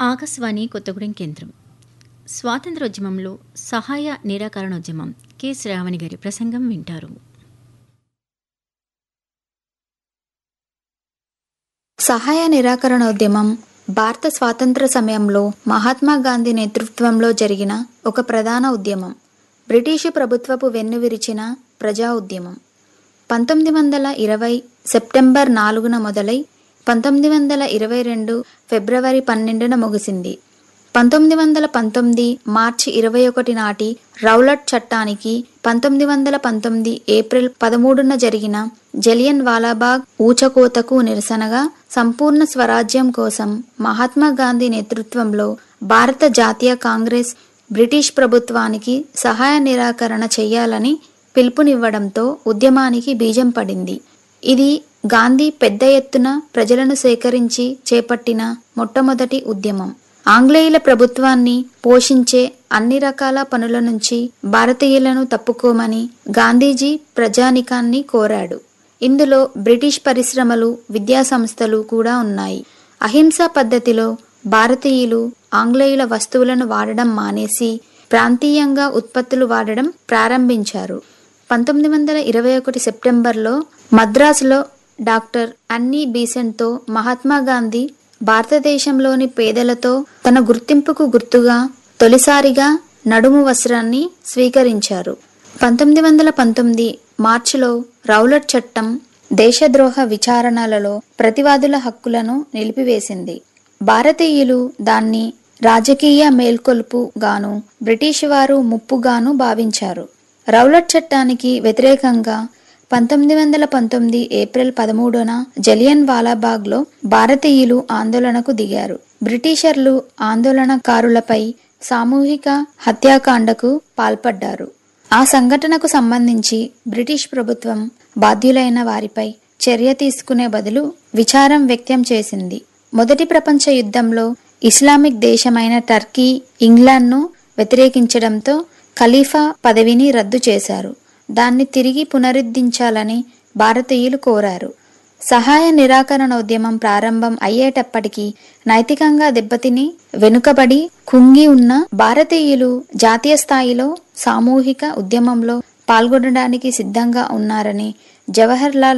ఆకాశవాణి కొత్తగూడెం కేంద్రం స్వాతంత్రోద్యమంలో సహాయ నిరాకరణోద్యమం కె శ్రావణి గారి ప్రసంగం వింటారు సహాయ నిరాకరణోద్యమం భారత స్వాతంత్ర సమయంలో మహాత్మా గాంధీ నేతృత్వంలో జరిగిన ఒక ప్రధాన ఉద్యమం బ్రిటిషు ప్రభుత్వపు వెన్నువిరిచిన ప్రజా ఉద్యమం పంతొమ్మిది వందల ఇరవై సెప్టెంబర్ నాలుగున మొదలై పంతొమ్మిది వందల ఇరవై రెండు ఫిబ్రవరి పన్నెండున ముగిసింది పంతొమ్మిది వందల పంతొమ్మిది మార్చి ఇరవై ఒకటి నాటి రౌలట్ చట్టానికి పంతొమ్మిది వందల పంతొమ్మిది ఏప్రిల్ పదమూడున జరిగిన జలియన్ వాలాబాగ్ ఊచకోతకు నిరసనగా సంపూర్ణ స్వరాజ్యం కోసం మహాత్మా గాంధీ నేతృత్వంలో భారత జాతీయ కాంగ్రెస్ బ్రిటిష్ ప్రభుత్వానికి సహాయ నిరాకరణ చేయాలని పిలుపునివ్వడంతో ఉద్యమానికి బీజం పడింది ఇది గాంధీ పెద్ద ఎత్తున ప్రజలను సేకరించి చేపట్టిన మొట్టమొదటి ఉద్యమం ఆంగ్లేయుల ప్రభుత్వాన్ని పోషించే అన్ని రకాల పనుల నుంచి భారతీయులను తప్పుకోమని గాంధీజీ ప్రజానికాన్ని కోరాడు ఇందులో బ్రిటిష్ పరిశ్రమలు విద్యా సంస్థలు కూడా ఉన్నాయి అహింసా పద్ధతిలో భారతీయులు ఆంగ్లేయుల వస్తువులను వాడడం మానేసి ప్రాంతీయంగా ఉత్పత్తులు వాడడం ప్రారంభించారు పంతొమ్మిది వందల ఇరవై ఒకటి సెప్టెంబర్లో మద్రాసులో డాక్టర్ అన్నీ బీసెంట్తో మహాత్మా గాంధీ భారతదేశంలోని పేదలతో తన గుర్తింపుకు గుర్తుగా తొలిసారిగా నడుము వస్త్రాన్ని స్వీకరించారు పంతొమ్మిది వందల పంతొమ్మిది మార్చిలో రౌలట్ చట్టం దేశద్రోహ విచారణలలో ప్రతివాదుల హక్కులను నిలిపివేసింది భారతీయులు దాన్ని రాజకీయ మేల్కొల్పు గాను బ్రిటిష్ వారు ముప్పుగాను భావించారు రౌలట్ చట్టానికి వ్యతిరేకంగా పంతొమ్మిది వందల పంతొమ్మిది ఏప్రిల్ పదమూడున జలియన్ వాలాబాగ్లో భారతీయులు ఆందోళనకు దిగారు బ్రిటిషర్లు ఆందోళనకారులపై సామూహిక హత్యాకాండకు పాల్పడ్డారు ఆ సంఘటనకు సంబంధించి బ్రిటిష్ ప్రభుత్వం బాధ్యులైన వారిపై చర్య తీసుకునే బదులు విచారం వ్యక్తం చేసింది మొదటి ప్రపంచ యుద్ధంలో ఇస్లామిక్ దేశమైన టర్కీ ఇంగ్లాండ్ను వ్యతిరేకించడంతో ఖలీఫా పదవిని రద్దు చేశారు దాన్ని తిరిగి పునరుద్ధరించాలని భారతీయులు కోరారు సహాయ నిరాకరణోద్యమం ప్రారంభం అయ్యేటప్పటికీ నైతికంగా దెబ్బతిని వెనుకబడి కుంగి ఉన్న భారతీయులు జాతీయ స్థాయిలో సామూహిక ఉద్యమంలో పాల్గొనడానికి సిద్ధంగా ఉన్నారని జవహర్ లాల్